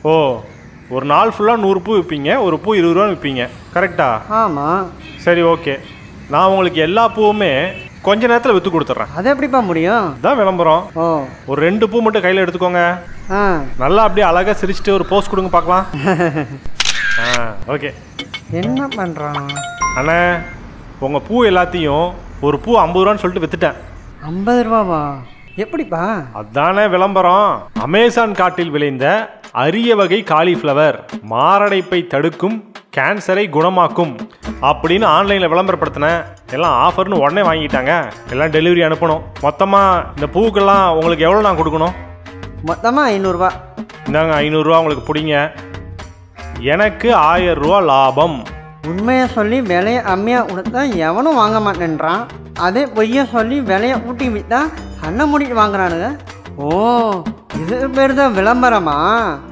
ஓ ஒரு நாள் ஃபுல்லாக நூறு பூ விற்பீங்க ஒரு பூ இருபது ரூபா விற்பீங்க கரெக்டா ஆமாம் சரி ஓகே நான் உங்களுக்கு எல்லா பூவுமே கொஞ்ச நேரத்தில் விற்று கொடுத்துட்றேன் அது எப்படிப்பா முடியும் இதுதான் விளம்பரம் ஓ ஒரு ரெண்டு பூ மட்டும் கையில் எடுத்துக்கோங்க ஆ நல்லா அப்படியே அழகாக சிரிச்சிட்டு ஒரு போஸ் கொடுங்க பார்க்கலாம் ஆ ஓகே என்ன பண்ணுறான் அண்ணே உங்கள் பூ எல்லாத்தையும் ஒரு பூ ஐம்பது ரூபான்னு சொல்லிட்டு விற்றுட்டேன் ஐம்பது ரூபாவா எப்படிப்பா அதானே விளம்பரம் அமேசான் காட்டில் விளைந்த அரிய வகை காலிஃப்ளவர் மாரடைப்பை தடுக்கும் கேன்சரை குணமாக்கும் அப்படின்னு ஆன்லைனில் விளம்பரப்படுத்தினேன் எல்லாம் ஆஃபர்னு உடனே வாங்கிட்டாங்க எல்லாம் டெலிவரி அனுப்பணும் மொத்தமாக இந்த பூக்கெல்லாம் உங்களுக்கு எவ்வளோ நான் கொடுக்கணும் மொத்தமாக ஐநூறுரூவா இந்தாங்க ஐநூறுரூவா உங்களுக்கு பிடிங்க எனக்கு ஆயிரம் ரூபா லாபம் உண்மையை சொல்லி விலையை அம்மியாக கொடுத்தா எவனும் வாங்க மாட்டேன்றான் அதே பொய்யை சொல்லி விலையை ஊட்டி விற்றா கண்ணை மூடிட்டு வாங்குறானுங்க ஓ இது பேர் தான் விளம்பரமா